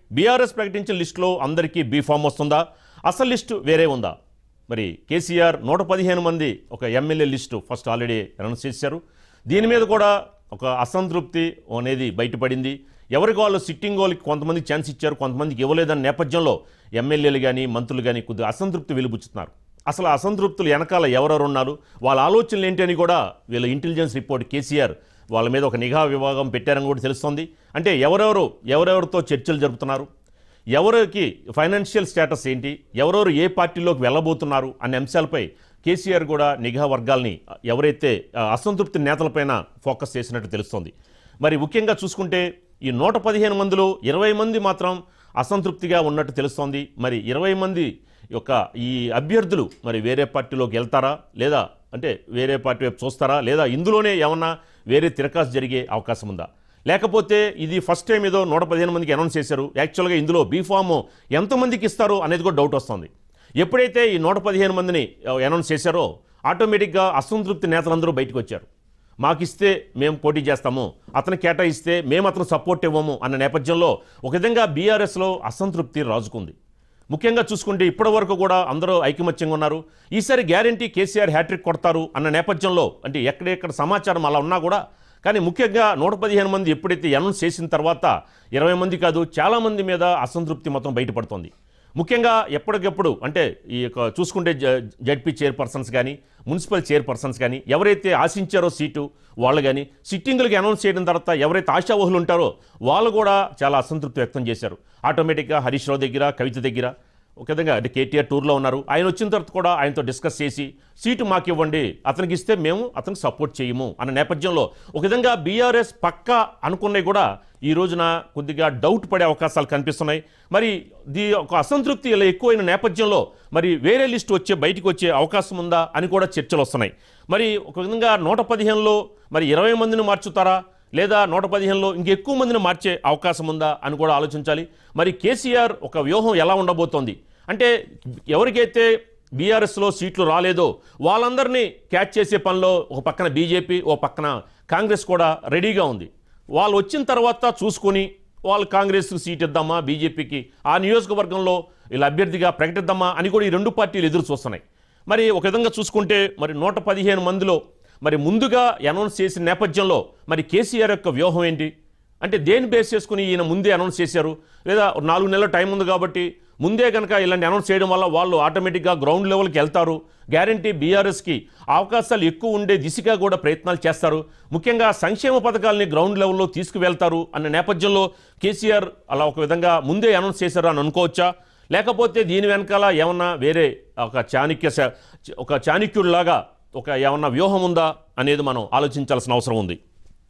BRS ప్రకటించిన లిస్టులో అందరికీ బీ ఫామ్ వస్తుందా అసలు లిస్టు వేరే ఉందా మరి కేసీఆర్ నూట పదిహేను మంది ఒక MLA list first already announce చేశారు దీని మీద కూడా ఒక అసంతృప్తి అనేది బయటపడింది ఎవరికి వాళ్ళు సిట్టింగ్ వాళ్ళకి కొంతమందికి ఛాన్స్ ఇచ్చారు కొంతమందికి ఇవ్వలేదన్న నేపథ్యంలో ఎమ్మెల్యేలు కానీ మంత్రులు కానీ కొద్దిగా అసంతృప్తి వెలుబుచ్చుతున్నారు అసలు ఆ అసంతృప్తులు వెనకాల ఎవరెవరు ఉన్నారు వాళ్ళ ఆలోచనలు ఏంటి అని కూడా వీళ్ళ ఇంటెలిజెన్స్ రిపోర్ట్ కేసీఆర్ వాళ్ళ మీద ఒక నిఘా విభాగం పెట్టారని కూడా తెలుస్తోంది అంటే ఎవరెవరు ఎవరెవరితో చర్చలు జరుపుతున్నారు ఎవరికి ఫైనాన్షియల్ స్టేటస్ ఏంటి ఎవరెవరు ఏ పార్టీలోకి వెళ్ళబోతున్నారు అనే అంశాలపై కేసీఆర్ కూడా నిఘా వర్గాల్ని ఎవరైతే ఆ, అసంతృప్తి నేతలపైన ఫోకస్ చేసినట్టు తెలుస్తోంది మరి ముఖ్యంగా చూసుకుంటే ఈ నూట పదిహేను మందిలో ఇరవై మంది మాత్రం అసంతృప్తిగా ఉన్నట్టు తెలుస్తోంది మరి ఇరవై మంది యొక్క ఈ అభ్యర్థులు మరి వేరే పార్టీలోకి వెళ్తారా లేదా అంటే వేరే పార్టీ వైపు చూస్తారా లేదా ఇందులోనే ఏమన్నా వేరే తిరకాసు జరిగే అవకాశం ఉందా లేకపోతే ఇది ఫస్ట్ టైం ఏదో నూట పదిహేను మందికి అనౌన్స్ చేశారు యాక్చువల్గా ఇందులో బీఫామ్ ఎంతమందికి ఇస్తారు అనేది కూడా డౌట్ వస్తుంది ఎప్పుడైతే ఈ నూట పదిహేను మందిని అనౌన్స్ చేశారో ఆటోమేటిక్గా అసంతృప్తి నేతలందరూ బయటకు వచ్చారు మాకిస్తే మేము పోటీ చేస్తాము అతను కేటాయిస్తే మేము అతను సపోర్ట్ ఇవ్వము అన్న నేపథ్యంలో ఒక విధంగా బీఆర్ఎస్లో అసంతృప్తి రాజుకుంది ముఖ్యంగా చూసుకుంటే ఇప్పటి వరకు కూడా అందరూ ఐకమత్యంగా ఉన్నారు ఈసారి గ్యారంటీ కేసీఆర్ హ్యాట్రిక్ కొడతారు అన్న నేపథ్యంలో అంటే ఎక్కడెక్కడ సమాచారం అలా ఉన్నా కూడా కానీ ముఖ్యంగా నూట పదిహేను మంది ఎప్పుడైతే అనౌన్స్ చేసిన తర్వాత ఇరవై మంది కాదు చాలామంది మీద అసంతృప్తి మొత్తం బయటపడుతోంది ముఖ్యంగా ఎప్పటికెప్పుడు అంటే ఈ యొక్క చూసుకుంటే జ- జడ్పీ చైర్పర్సన్స్ కానీ మున్సిపల్ చైర్పర్సన్స్ కానీ ఎవరైతే ఆశించారో సీటు వాళ్ళు కానీ సిట్టింగులకి అనౌన్స్ చేయడం తర్వాత ఎవరైతే ఆశావహులు ఉంటారో వాళ్ళు కూడా చాలా అసంతృప్తి వ్యక్తం చేశారు ఆటోమేటిక్గా హరీష్ రావు దగ్గర కవిత దగ్గర ఒక విధంగా అంటే కేటీఆర్ టూర్లో ఉన్నారు ఆయన వచ్చిన తర్వాత కూడా ఆయనతో డిస్కస్ చేసి సీటు మాకు ఇవ్వండి అతనికి ఇస్తే మేము అతనికి సపోర్ట్ చేయము అన్న నేపథ్యంలో ఒక విధంగా బీఆర్ఎస్ పక్కా అనుకున్నవి కూడా ఈ రోజున కొద్దిగా డౌట్ పడే అవకాశాలు కనిపిస్తున్నాయి మరి దీ ఒక అసంతృప్తి ఇలా ఎక్కువైన నేపథ్యంలో మరి వేరే లిస్టు వచ్చే బయటికి వచ్చే అవకాశం ఉందా అని కూడా చర్చలు వస్తున్నాయి మరి ఒక విధంగా నూట పదిహేనులో మరి ఇరవై మందిని మార్చుతారా లేదా నూట పదిహేనులో ఇంకెక్కువ మందిని మార్చే అవకాశం ఉందా అని కూడా ఆలోచించాలి మరి కేసీఆర్ ఒక వ్యూహం ఎలా ఉండబోతోంది అంటే ఎవరికైతే బీఆర్ఎస్లో సీట్లు రాలేదో వాళ్ళందరినీ క్యాచ్ చేసే పనిలో ఒక పక్కన బీజేపీ ఓ పక్కన కాంగ్రెస్ కూడా రెడీగా ఉంది వాళ్ళు వచ్చిన తర్వాత చూసుకొని వాళ్ళు కాంగ్రెస్ సీట్ ఇద్దామా బీజేపీకి ఆ నియోజకవర్గంలో వీళ్ళ అభ్యర్థిగా ప్రకటిద్దామా అని కూడా ఈ రెండు పార్టీలు ఎదురు చూస్తున్నాయి మరి ఒక విధంగా చూసుకుంటే మరి నూట పదిహేను మందిలో మరి ముందుగా అనౌన్స్ చేసిన నేపథ్యంలో మరి కేసీఆర్ యొక్క వ్యూహం ఏంటి అంటే దేని బేస్ చేసుకుని ఈయన ముందే అనౌన్స్ చేశారు లేదా నాలుగు నెలల టైం ఉంది కాబట్టి ముందే కనుక ఇలాంటి అనౌన్స్ చేయడం వల్ల వాళ్ళు ఆటోమేటిక్గా గ్రౌండ్ లెవెల్కి వెళ్తారు గ్యారంటీ బీఆర్ఎస్కి అవకాశాలు ఎక్కువ ఉండే దిశగా కూడా ప్రయత్నాలు చేస్తారు ముఖ్యంగా సంక్షేమ పథకాలని గ్రౌండ్ లెవెల్లో తీసుకువెళ్తారు అన్న నేపథ్యంలో కేసీఆర్ అలా ఒక విధంగా ముందే అనౌన్స్ చేశారు అని అనుకోవచ్చా లేకపోతే దీని వెనకాల ఏమన్నా వేరే ఒక చాణక్య శ- ఒక చాణక్యుడిలాగా ఒక ఏమన్నా వ్యూహం ఉందా అనేది మనం ఆలోచించాల్సిన అవసరం ఉంది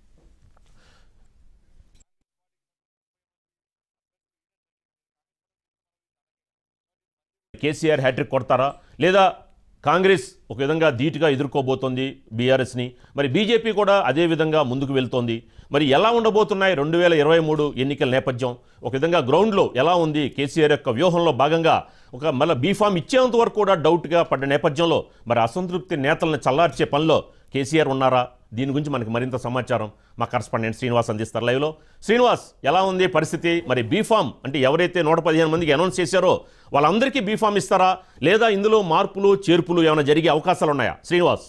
కేసీఆర్ హ్యాట్రిక్ కొడతారా లేదా కాంగ్రెస్ ఒక విధంగా ధీటుగా ఎదుర్కోబోతోంది బీఆర్ఎస్ని మరి బీజేపీ కూడా అదే విధంగా ముందుకు వెళ్తోంది మరి ఎలా ఉండబోతున్నాయి రెండు వేల ఇరవై మూడు ఎన్నికల నేపథ్యం ఒక విధంగా గ్రౌండ్లో ఎలా ఉంది కేసీఆర్ యొక్క వ్యూహంలో భాగంగా ఒక మళ్ళీ బీఫామ్ ఇచ్చేంత వరకు కూడా డౌట్గా పడ్డ నేపథ్యంలో మరి అసంతృప్తి నేతలను చల్లార్చే పనిలో కేసీఆర్ ఉన్నారా దీని గురించి మనకి మరింత సమాచారం మా కరస్పాండెంట్ శ్రీనివాస్ అందిస్తారు లైవ్లో శ్రీనివాస్ ఎలా ఉంది పరిస్థితి మరి బీఫామ్ అంటే ఎవరైతే నూట పదిహేను మందికి అనౌన్స్ చేశారో వాళ్ళందరికీ బీఫామ్ ఇస్తారా లేదా ఇందులో మార్పులు చేర్పులు ఏమైనా జరిగే అవకాశాలు ఉన్నాయా శ్రీనివాస్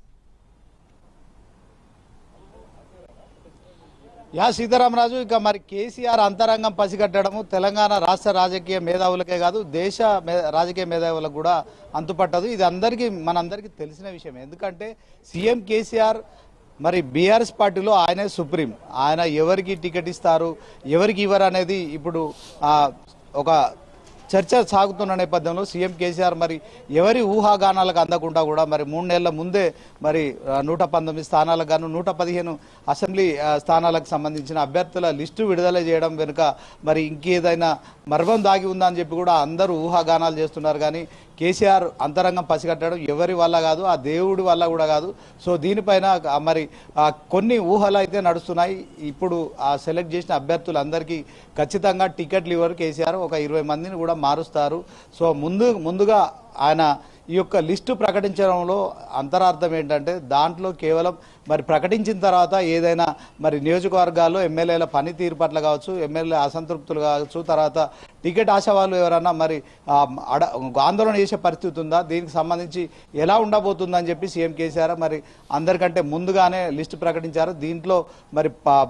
యా సీతారామరాజు ఇక మరి కేసీఆర్ అంతరంగం పసిగట్టడము తెలంగాణ రాష్ట్ర రాజకీయ మేధావులకే కాదు దేశ మే- రాజకీయ మేధావులకు కూడా అంతుపట్టదు ఇది అందరికీ మనందరికీ తెలిసిన విషయం ఎందుకంటే సీఎం కేసీఆర్ మరి బీఆర్ఎస్ పార్టీలో ఆయనే సుప్రీం ఆయన ఎవరికి టికెట్ ఇస్తారు ఎవరికి ఇవ్వరు అనేది ఇప్పుడు ఆ, ఒక చర్చ సాగుతున్న నేపథ్యంలో సీఎం కేసీఆర్ మరి ఎవరి ఊహాగానాలకు అందకుండా కూడా మరి మూడు నెలల ముందే మరి ఆ, నూట పంతొమ్మిది స్థానాలకు గాను నూట పదిహేను అసెంబ్లీ ఆ, స్థానాలకు సంబంధించిన అభ్యర్థుల లిస్టు విడుదల చేయడం వెనుక మరి ఇంకేదైనా మర్మం దాగి ఉందా అని చెప్పి కూడా అందరూ ఊహాగానాలు చేస్తున్నారు కానీ కేసీఆర్ అంతరంగం పసిగట్టడం ఎవరి వల్ల కాదు ఆ దేవుడి వల్ల కూడా కాదు సో దీనిపైన ఆ మరి ఆ కొన్ని ఊహలు అయితే నడుస్తున్నాయి ఇప్పుడు ఆ సెలెక్ట్ చేసిన అభ్యర్థులందరికీ ఖచ్చితంగా టికెట్లు ఇవ్వరు కేసీఆర్ ఒక ఇరవై మందిని కూడా మారుస్తారు సో ముందు ముందుగా ఆయన ఈ యొక్క లిస్టు ప్రకటించడంలో అంతరార్థం ఏంటంటే దాంట్లో కేవలం మరి ప్రకటించిన తర్వాత ఏదైనా మరి నియోజకవర్గాల్లో ఎమ్మెల్యేల పనితీరు పట్ల కావచ్చు ఎమ్మెల్యే అసంతృప్తులు కావచ్చు తర్వాత టికెట్ ఆశావాళ్ళు ఎవరన్నా మరి ఆ, అడ ఆందోళన చేసే పరిస్థితి ఉందా దీనికి సంబంధించి ఎలా ఉండబోతుందని చెప్పి సీఎం కేసీఆర్ మరి అందరికంటే ముందుగానే లిస్టు ప్రకటించారు దీంట్లో మరి ప-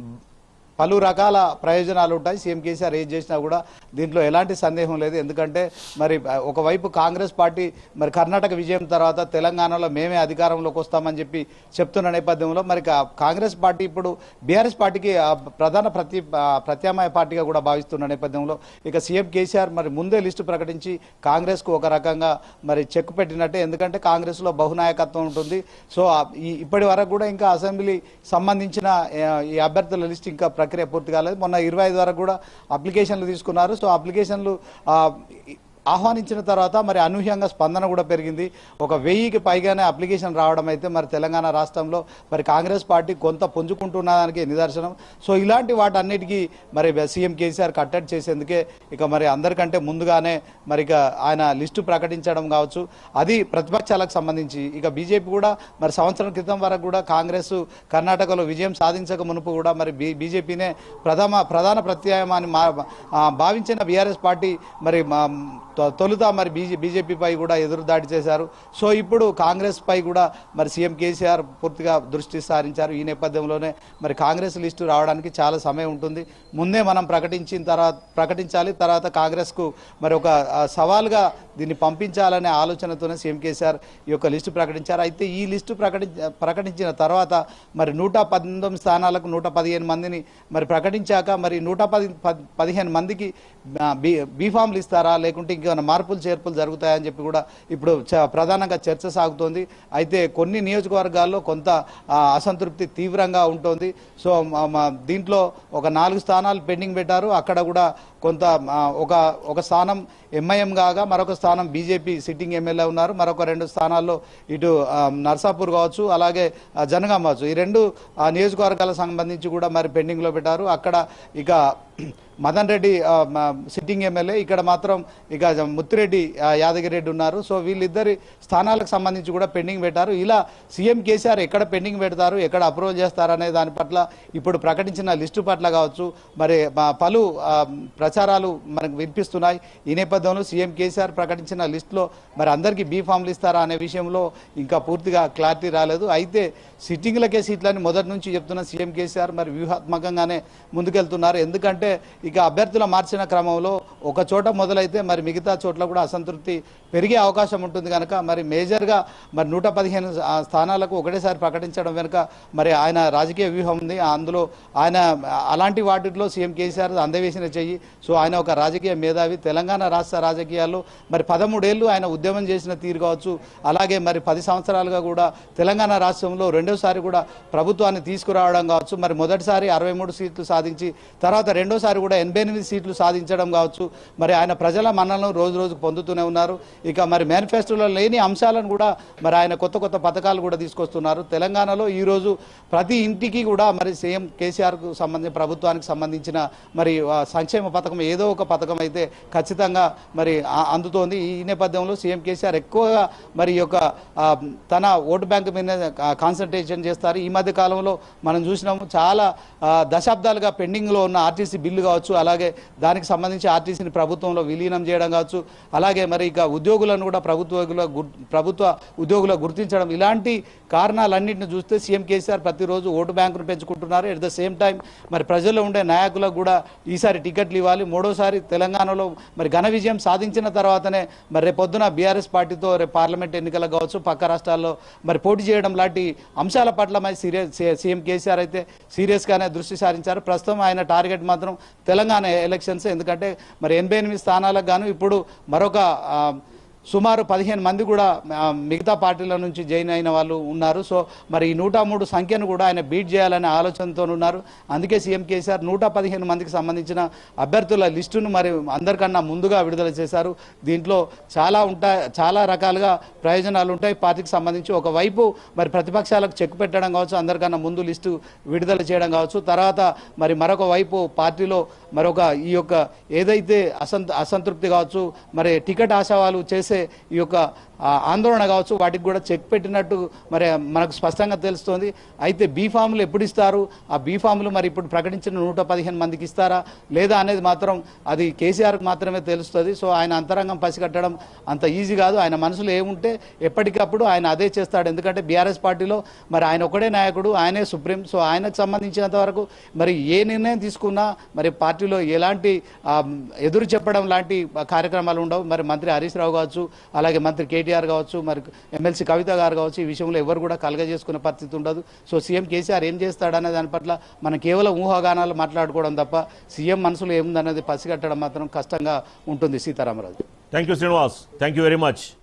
పలు రకాల ప్రయోజనాలు ఉంటాయి సీఎం కేసీఆర్ ఏం చేసినా కూడా దీంట్లో ఎలాంటి సందేహం లేదు ఎందుకంటే మరి ఆ, ఒకవైపు కాంగ్రెస్ పార్టీ మరి కర్ణాటక విజయం తర్వాత తెలంగాణలో మేమే అధికారంలోకి వస్తామని చెప్పి చెప్తున్న నేపథ్యంలో మరి కా- కాంగ్రెస్ పార్టీ ఇప్పుడు బీఆర్ఎస్ పార్టీకి ఆ, ప్రధాన ప్రతి ఆ, ప్రత్యామ్నాయ పార్టీగా కూడా భావిస్తున్న నేపథ్యంలో ఇక సీఎం కేసీఆర్ మరి ముందే లిస్టు ప్రకటించి కాంగ్రెస్కు ఒక రకంగా మరి చెక్ పెట్టినట్టే ఎందుకంటే కాంగ్రెస్లో బహునాయకత్వం ఉంటుంది సో ఆ, ఈ ఇప్పటి వరకు కూడా ఇంకా అసెంబ్లీ సంబంధించిన ఆ, ఈ అభ్యర్థుల లిస్ట్ ఇంకా ప్రక్రియ పూర్తి కాలేదు మొన్న ఇరవై ఐదు వరకు కూడా అప్లికేషన్లు తీసుకున్నారు సో అప్లికేషన్లు ఆ, ఆహ్వానించిన తర్వాత మరి అనూహ్యంగా స్పందన కూడా పెరిగింది ఒక వెయ్యికి పైగానే అప్లికేషన్ రావడం అయితే మరి తెలంగాణ రాష్ట్రంలో మరి కాంగ్రెస్ పార్టీ కొంత పుంజుకుంటున్నదానికి నిదర్శనం సో ఇలాంటి వాటన్నిటికీ మరి సీఎం కేసీఆర్ కట్టడి చేసేందుకే ఇక మరి అందరికంటే ముందుగానే మరి ఇక ఆయన లిస్టు ప్రకటించడం కావచ్చు అది ప్రతిపక్షాలకు సంబంధించి ఇక బీజేపీ కూడా మరి సంవత్సరం క్రితం వరకు కూడా కాంగ్రెస్ కర్ణాటకలో విజయం సాధించక మునుపు కూడా మరి బీ బీజేపీనే ప్రథమ ప్రధాన ప్రత్యాయమాన్ని మా ఆ, భావించిన బీఆర్ఎస్ పార్టీ మరి మా- తొ- తొలుత మరి బీజే బీజేపీపై కూడా ఎదురుదాడి చేశారు సో ఇప్పుడు కాంగ్రెస్ పై కూడా మరి సీఎం కేసీఆర్ పూర్తిగా దృష్టి సారించారు ఈ నేపథ్యంలోనే మరి కాంగ్రెస్ లిస్టు రావడానికి చాలా సమయం ఉంటుంది ముందే మనం ప్రకటించిన తర్వాత ప్రకటించాలి తర్వాత కాంగ్రెస్కు మరి ఒక ఆ, సవాల్గా దీన్ని పంపించాలనే ఆలోచనతోనే సీఎం కేసీఆర్ ఈ యొక్క లిస్టు ప్రకటించారు అయితే ఈ లిస్టు ప్రకటి ప్రకటించిన తర్వాత మరి నూట పంతొమ్మిది స్థానాలకు నూట పదిహేను మందిని మరి ప్రకటించాక మరి నూట పది పద్- పదిహేను మందికి ఆ, బీ బీఫామ్లు ఇస్తారా లేకుంటే ఇంకేమైనా మార్పులు చేర్పులు జరుగుతాయని చెప్పి కూడా ఇప్పుడు చ- ప్రధానంగా చర్చ సాగుతోంది అయితే కొన్ని నియోజకవర్గాల్లో కొంత ఆ, అసంతృప్తి తీవ్రంగా ఉంటుంది సో మ- మ- దీంట్లో ఒక నాలుగు స్థానాలు పెండింగ్ పెట్టారు అక్కడ కూడా కొంత ఆ, ఒక ఒక స్థానం ఎంఐఎం కాగా మరొక స్థానం బీజేపీ సిట్టింగ్ ఎమ్మెల్యే ఉన్నారు మరొక రెండు స్థానాల్లో ఇటు ఆ, నర్సాపూర్ కావచ్చు అలాగే ఆ, జనగాం కావచ్చు ఈ రెండు ఆ, నియోజకవర్గాలకు సంబంధించి కూడా మరి పెండింగ్లో పెట్టారు అక్కడ ఇక మదన్ రెడ్డి ఆ, మ- సిట్టింగ్ ఎమ్మెల్యే ఇక్కడ మాత్రం ఇక ముత్తిరెడ్డి ఆ, యాదగిరి రెడ్డి ఉన్నారు సో వీళ్ళిద్దరి స్థానాలకు సంబంధించి కూడా పెండింగ్ పెట్టారు ఇలా సీఎం కేసీఆర్ ఎక్కడ పెండింగ్ పెడతారు ఎక్కడ అప్రూవల్ చేస్తారనే దాని పట్ల ఇప్పుడు ప్రకటించిన లిస్టు పట్ల కావచ్చు మరి మా పలు ఆ, ప్రచారాలు మనకు వినిపిస్తున్నాయి ఈ నేపథ్యంలో సీఎం కేసీఆర్ ప్రకటించిన లిస్టులో మరి అందరికీ బీ ఫామ్లు ఇస్తారా అనే విషయంలో ఇంకా పూర్తిగా క్లారిటీ రాలేదు అయితే సిట్టింగ్లకే సీట్లని మొదటి నుంచి చెప్తున్న సీఎం కేసీఆర్ మరి వ్యూహాత్మకంగానే ముందుకెళ్తున్నారు ఎందుకంటే ఇక అభ్యర్థుల మార్చిన క్రమంలో ఒక చోట మొదలైతే మరి మిగతా చోట్ల కూడా అసంతృప్తి పెరిగే అవకాశం ఉంటుంది కనుక మరి మేజర్గా మరి నూట పదిహేను ఆ స్థానాలకు ఒకటేసారి ప్రకటించడం వెనుక మరి ఆయన రాజకీయ వ్యూహం ఉంది అందులో ఆయన అలాంటి వాటిలో సీఎం కేసీఆర్ అందవేసిన చెయ్యి సో ఆయన ఒక రాజకీయ మేధావి తెలంగాణ రాష్ట్ర రాజకీయాల్లో మరి పదమూడేళ్ళు ఆయన ఉద్యమం చేసిన తీరు కావచ్చు అలాగే మరి పది సంవత్సరాలుగా కూడా తెలంగాణ రాష్ట్రంలో రెండోసారి కూడా ప్రభుత్వాన్ని తీసుకురావడం కావచ్చు మరి మొదటిసారి అరవై మూడు సీట్లు సాధించి తర్వాత రెండోసారి కూడా ఎనభై ఎనిమిది సీట్లు సాధించడం కావచ్చు మరి ఆయన ప్రజల మన్నలను రోజు రోజుకు పొందుతూనే ఉన్నారు ఇక మరి మేనిఫెస్టోలో లేని అంశాలను కూడా మరి ఆయన కొత్త కొత్త పథకాలు కూడా తీసుకొస్తున్నారు తెలంగాణలో ఈరోజు ప్రతి ఇంటికి కూడా మరి సీఎం కేసీఆర్కు సంబంధించిన ప్రభుత్వానికి సంబంధించిన మరి ఆ, సంక్షేమ పథకం ఏదో ఒక పథకం అయితే ఖచ్చితంగా మరి ఆ- అందుతోంది ఈ నేపథ్యంలో సీఎం కేసీఆర్ ఎక్కువగా మరి ఈ యొక్క ఆ, తన ఓటు బ్యాంక్ మీద కాన్సన్ట్రేషన్ చేస్తారు ఈ మధ్య కాలంలో మనం చూసినాము చాలా ఆ, దశాబ్దాలుగా పెండింగ్లో ఉన్న ఆర్టీసీ బిల్లు కావచ్చు అలాగే దానికి సంబంధించి ఆర్టీసీని ప్రభుత్వంలో విలీనం చేయడం కావచ్చు అలాగే మరి ఇక ఉద్యోగులను కూడా ప్రభుత్వ గుర్- ప్రభుత్వ ఉద్యోగులు గుర్తించడం ఇలాంటి కారణాలన్నింటిని చూస్తే సీఎం కేసీఆర్ ప్రతిరోజు ఓటు బ్యాంకును పెంచుకుంటున్నారు ఎట్ ద సేమ్ టైం మరి ప్రజల్లో ఉండే నాయకులకు కూడా ఈసారి టికెట్లు ఇవ్వాలి మూడోసారి తెలంగాణలో మరి ఘన విజయం సాధించిన తర్వాతనే మరి రేపు పొద్దున బీఆర్ఎస్ పార్టీతో రేపు పార్లమెంట్ ఎన్నికలకు కావచ్చు పక్క రాష్ట్రాల్లో మరి పోటీ చేయడం లాంటి అంశాల పట్ల మరి సీరియస్ సీఎం కేసీఆర్ అయితే సీరియస్గానే దృష్టి సారించారు ప్రస్తుతం ఆయన టార్గెట్ మాత్రం తెలంగాణ ఎలక్షన్స్ ఎందుకంటే మరి ఎనభై ఎనిమిది స్థానాలకు గాను ఇప్పుడు మరొక ఆ, సుమారు పదిహేను మంది కూడా ఆ, మిగతా పార్టీల నుంచి జాయిన్ అయిన వాళ్ళు ఉన్నారు సో మరి ఈ నూట మూడు సంఖ్యను కూడా ఆయన బీట్ చేయాలనే ఆలోచనతో ఉన్నారు అందుకే సీఎం కేసీఆర్ నూట పదిహేను మందికి సంబంధించిన అభ్యర్థుల లిస్టును మరి అందరికన్నా ముందుగా విడుదల చేశారు దీంట్లో చాలా ఉంటాయి చాలా రకాలుగా ప్రయోజనాలు ఉంటాయి పార్టీకి సంబంధించి ఒకవైపు మరి ప్రతిపక్షాలకు చెక్ పెట్టడం కావచ్చు అందరికన్నా ముందు లిస్టు విడుదల చేయడం కావచ్చు తర్వాత మరి మరొక వైపు పార్టీలో మరొక ఈ యొక్క ఏదైతే అసంత అసంతృప్తి కావచ్చు మరి టికెట్ ఆశావాలు చేసే చేసే ఈ యొక్క ఆ, ఆందోళన కావచ్చు వాటికి కూడా చెక్ పెట్టినట్టు మరి మనకు స్పష్టంగా తెలుస్తోంది అయితే బీ ఫామ్లు ఎప్పుడు ఇస్తారు ఆ బీ ఫామ్లు మరి ఇప్పుడు ప్రకటించిన నూట పదిహేను మందికి ఇస్తారా లేదా అనేది మాత్రం అది కేసీఆర్కి మాత్రమే తెలుస్తుంది సో ఆయన అంతరంగం పసిగట్టడం అంత ఈజీ కాదు ఆయన మనసులో ఏముంటే ఎప్పటికప్పుడు ఆయన అదే చేస్తాడు ఎందుకంటే బీఆర్ఎస్ పార్టీలో మరి ఆయన ఒకడే నాయకుడు ఆయనే సుప్రీం సో ఆయనకు సంబంధించినంత వరకు మరి ఏ నిర్ణయం తీసుకున్నా మరి పార్టీలో ఎలాంటి ఆ, ఎదురు చెప్పడం లాంటి కార్యక్రమాలు ఉండవు మరి మంత్రి హరీష్ రావు కావచ్చు అలాగే మంత్రి కేటీఆర్ కావచ్చు మరి ఎమ్మెల్సీ కవిత గారు కావచ్చు ఈ విషయంలో ఎవరు కూడా కలగజేసుకునే పరిస్థితి ఉండదు సో సీఎం కేసీఆర్ ఏం చేస్తాడనే దాని పట్ల మనం కేవలం ఊహాగానాలు మాట్లాడుకోవడం తప్ప సీఎం మనసులో ఏముందన్నది పసిగట్టడం మాత్రం కష్టంగా ఉంటుంది Sitaramaraju thank you Srinivas thank you very much